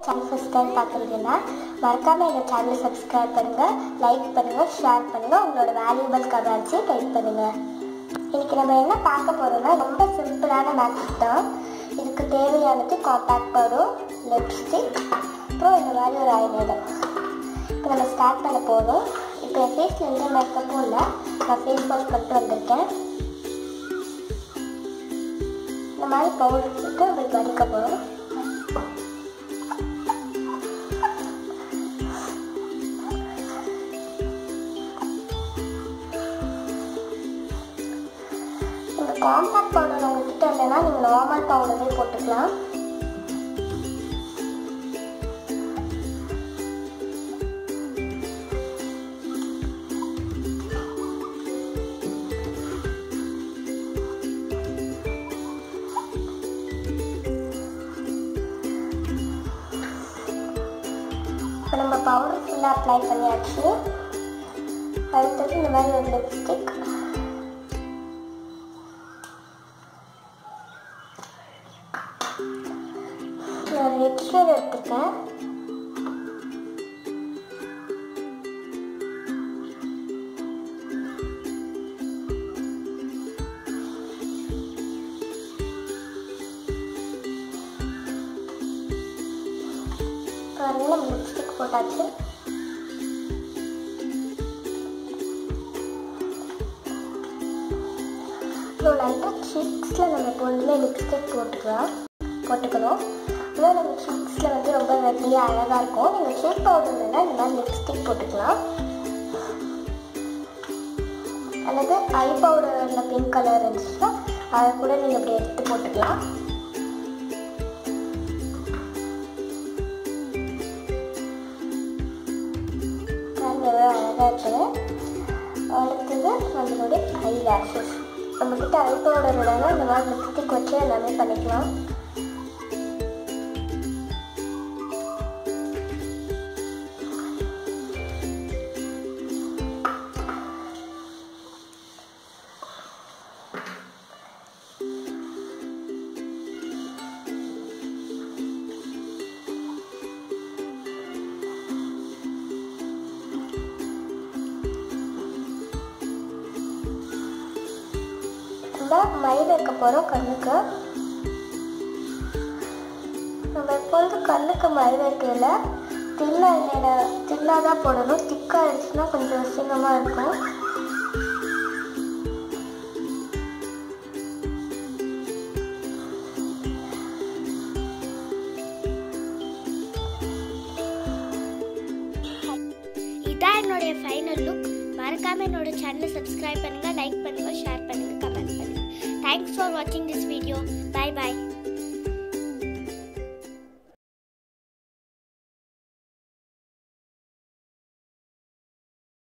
channel first time பார்க்குறீங்கன்னா மறக்காமல் எங்கள் சேனலை சப்ஸ்கிரைப் பண்ணுங்கள் லைக் பண்ணுங்கள் ஷேர் பண்ணுங்கள் உங்களோட வேல்யூபிள் கமெண்ட்ஸையும் டைப் பண்ணுங்கள் இன்றைக்கி நம்ம என்ன பார்க்க போகிறோம்னா ரொம்ப சிம்பிளான மேக்கப் தான் இதுக்கு தேவையானது காம்பேக்ட் பவுடர் லிப்ஸ்டிக் அப்புறம் இந்த மாதிரி ஒரு ஐலைனர் இப்போ நம்ம ஸ்டார்ட் பண்ண போகிறோம் இப்போ என் ஃபேஸில் எந்த மேக்கப்பும் இல்லை நான் ஃபேஸ் வாஷ் பண்ணிட்டு வந்திருக்கேன் இந்த மாதிரி பவுடர் போட்டு உங்களுக்கு வடிக்க போகிறோம் இந்த காம்பேக்ட் பவுடர் உங்ககிட்ட இல்லைன்னா நீங்கள் நார்மல் பவுடரே போட்டுக்கலாம் இப்போ நம்ம பவுடர் ஃபுல்லாக அப்ளை பண்ணியாச்சு அடுத்தது இந்த மாதிரி ஒரு லிப்ஸ்டிக் நான் ரெட் ஷேட் எடுத்துருக்கேன் பாருங்க நம்ம லிப்ஸ்டிக் போட்டாச்சு இப்போ லைட்டாக சீக்ஸில் நம்ம எப்பொழுதுமே லிப்ஸ்டிக் போட்டுக்கலாம் போட்டுக்கணும் இல்லை நம்ம சீக்ஸில் வந்து ரொம்ப வெள்ளையாக அழகாக இருக்கும் நீங்கள் சீக் பவுடர் இல்லைன்னா இந்த மாதிரி லிப்ஸ்டிக் போட்டுக்கலாம் அல்லது ஐ பவுடரில் பிங்க் கலர் இருந்துச்சுன்னா அதை கூட நீங்கள் இப்படி எடுத்து போட்டுக்கலாம் பாருங்க எவ்வளோ அழகாக இருக்குது அடுத்தது நம்மளுடைய ஐ லேஷஸ் நம்மக்கிட்ட ஐ பவுடர் விடாமல் இந்த மாதிரி லிப்ஸ்டிக் வச்சு எல்லாமே பண்ணிக்கலாம் நம்ம மை வைக்க போகிறோம் கண்ணுக்கு நம்ம எப்பொழுதும் கண்ணுக்கு மை வைக்கல தின்னா இல்லைனா தின்னாக தான் போடணும் திக்காக இருந்துச்சுன்னா கொஞ்சம் அசிங்கமாக இருக்கும் இதான் என்னுடைய ஃபைனல் லுக் மறக்காம என்னோட சேனலை சப்ஸ்கிரைப் பண்ணுங்க லைக் பண்ணுங்க ஷேர் பண்ணுங்க கமெண்ட் பண்ணுங்க தேங்க்ஸ் ஃபார் வாட்சிங் திஸ் வீடியோ பை பாய்